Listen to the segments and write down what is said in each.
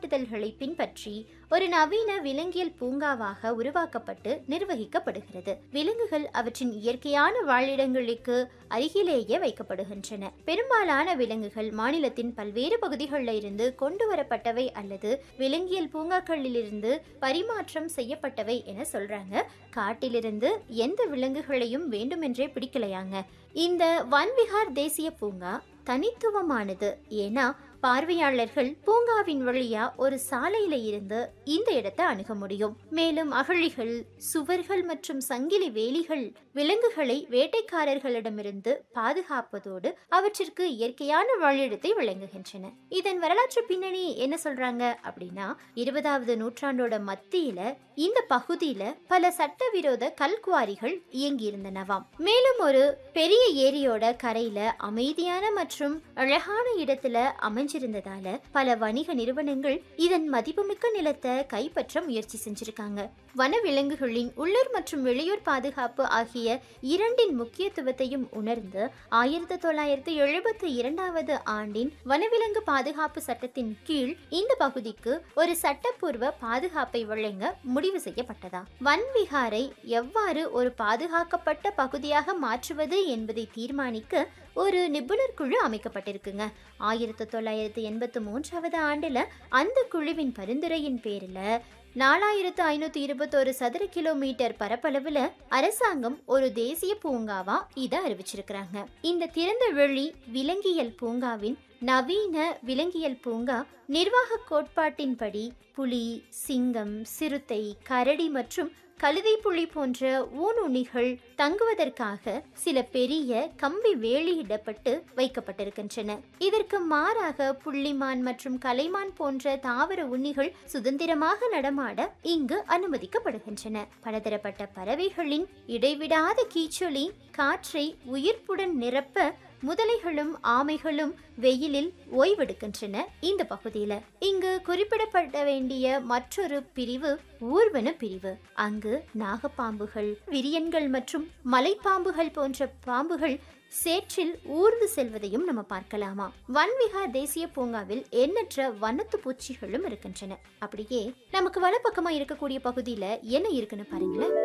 வழிகாட்டுதல்களை பின்பற்றி ஒரு நவீன விலங்கியல் பூங்காவாக உருவாக்கப்பட்டு நிர்வகிக்கப்படுகிறது விலங்குகள் அவற்றின் இயற்கையான வாழிடங்களுக்கு அருகிலேயே வைக்கப்படுகின்றன பெரும்பாலான விலங்குகள் மாநிலத்தின் பல்வேறு பகுதிகளில் இருந்து கொண்டு வரப்பட்டவை அல்லது விலங்கியல் பூங்காக்களிலிருந்து பரிமாற்றம் செய்யப்பட்டவை என சொல்றாங்க காட்டிலிருந்து எந்த விலங்குகளையும் வேண்டுமென்றே பிடிக்கலையாங்க இந்த வன்விஹார் தேசிய பூங்கா தனித்துவமானது ஏன்னா பார்வையாளர்கள் பூங்காவின் வழியா ஒரு சாலையில இருந்து இந்த இடத்தை அணுக முடியும் மேலும் அகழிகள் சுவர்கள் மற்றும் சங்கிலி வேலிகள் விலங்குகளை வேட்டைக்காரர்களிடமிருந்து பாதுகாப்பதோடு அவற்றிற்கு இயற்கையான வாழிடத்தை வழங்குகின்றன இதன் வரலாற்று பின்னணி என்ன சொல்றாங்க அப்படின்னா இருபதாவது நூற்றாண்டோட மத்தியில இந்த பகுதியில பல சட்டவிரோத கல்குவாரிகள் இயங்கி இருந்தனவாம் மேலும் ஒரு பெரிய ஏரியோட கரையில அமைதியான மற்றும் அழகான இடத்துல அமைஞ்சிருந்ததால பல வணிக நிறுவனங்கள் இதன் மதிப்புமிக்க நிலத்தை கைப்பற்ற முயற்சி செஞ்சிருக்காங்க வனவிலங்குகளின் உள்ளூர் மற்றும் வெளியூர் பாதுகாப்பு ஆகிய இரண்டின் முக்கியத்துவத்தையும் உணர்ந்து ஆயிரத்தி தொள்ளாயிரத்தி எழுபத்தி இரண்டாவது ஆண்டின் வனவிலங்கு பாதுகாப்பு சட்டத்தின் கீழ் இந்த பகுதிக்கு ஒரு சட்டப்பூர்வ பாதுகாப்பை வழங்க முடிவு செய்யப்பட்டதா வன்விகாரை எவ்வாறு ஒரு பாதுகாக்கப்பட்ட பகுதியாக மாற்றுவது என்பதை தீர்மானிக்க ஒரு நிபுணர் குழு அமைக்கப்பட்டிருக்குங்க ஆயிரத்தி தொள்ளாயிரத்தி எண்பத்தி மூன்றாவது ஆண்டுல அந்த குழுவின் பரிந்துரையின் பேரில் நாலாயிரத்து ஐநூத்தி இருபத்தோரு சதுர கிலோமீட்டர் பரப்பளவுல அரசாங்கம் ஒரு தேசிய பூங்காவா இதை அறிவிச்சிருக்கிறாங்க இந்த திறந்த வெளி விலங்கியல் பூங்காவின் நவீன விலங்கியல் பூங்கா நிர்வாக கோட்பாட்டின்படி புலி சிங்கம் சிறுத்தை கரடி மற்றும் கழுதை புலி போன்ற ஊனுண்ணிகள் தங்குவதற்காக சில பெரிய கம்பி வேலியிடப்பட்டு வைக்கப்பட்டிருக்கின்றன இதற்கு மாறாக புள்ளிமான் மற்றும் கலைமான் போன்ற தாவர உண்ணிகள் சுதந்திரமாக நடமாட இங்கு அனுமதிக்கப்படுகின்றன பலதரப்பட்ட பறவைகளின் இடைவிடாத கீச்சொலி காற்றை உயிர்ப்புடன் நிரப்ப முதலைகளும் ஆமைகளும் வெயிலில் ஓய்வெடுக்கின்றன இந்த பகுதியில இங்கு குறிப்பிடப்பட வேண்டிய மற்றொரு பிரிவு ஊர்வன பிரிவு அங்கு நாகப்பாம்புகள் விரியன்கள் மற்றும் மலைப்பாம்புகள் போன்ற பாம்புகள் சேற்றில் ஊர்ந்து செல்வதையும் நம்ம பார்க்கலாமா வன்விஹார் தேசிய பூங்காவில் எண்ணற்ற வண்ணத்து பூச்சிகளும் இருக்கின்றன அப்படியே நமக்கு வலப்பக்கமா இருக்கக்கூடிய பகுதியில என்ன இருக்குன்னு பாருங்களேன்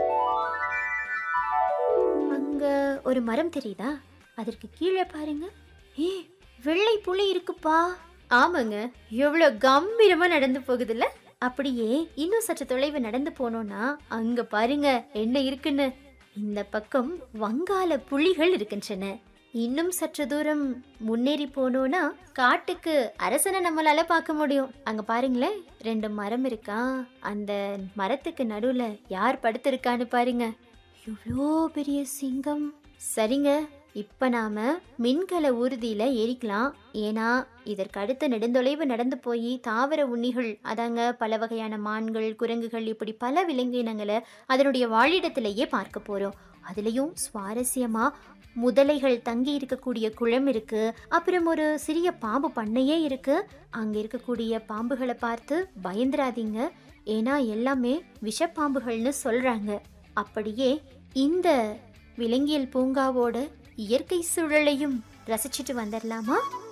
அங்க ஒரு மரம் தெரியுதா அதற்கு கீழே பாருங்க ஏ வெள்ளை புலி இருக்குப்பா ஆமாங்க எவ்வளவு கம்பீரமா நடந்து போகுதுல்ல அப்படியே இன்னும் சற்று தொலைவு நடந்து போனோம்னா அங்க பாருங்க என்ன இருக்குன்னு இந்த பக்கம் வங்காள புலிகள் இருக்கின்றன இன்னும் சற்று தூரம் முன்னேறி போனோம்னா காட்டுக்கு அரசனை நம்மளால பார்க்க முடியும் அங்க பாருங்களேன் ரெண்டு மரம் இருக்கா அந்த மரத்துக்கு நடுவுல யார் படுத்திருக்கான்னு பாருங்க எவ்வளோ பெரிய சிங்கம் சரிங்க இப்ப நாம மின்கல ஊர்தியில ஏறிக்கலாம் ஏன்னா இதற்கு அடுத்த நெடுந்தொலைவு நடந்து போய் தாவர உண்ணிகள் அதாங்க பல வகையான மான்கள் குரங்குகள் இப்படி பல விலங்கினங்களை அதனுடைய வாழிடத்திலேயே பார்க்க போறோம் அதுலயும் சுவாரஸ்யமா முதலைகள் தங்கி இருக்கக்கூடிய குளம் இருக்கு அப்புறம் ஒரு சிறிய பாம்பு பண்ணையே இருக்கு அங்க இருக்கக்கூடிய பாம்புகளை பார்த்து பயந்துராதீங்க ஏன்னா எல்லாமே விஷப்பாம்புகள்னு சொல்றாங்க அப்படியே இந்த விலங்கியல் பூங்காவோட இயற்கை சூழலையும் ரசிச்சுட்டு வந்துடலாமா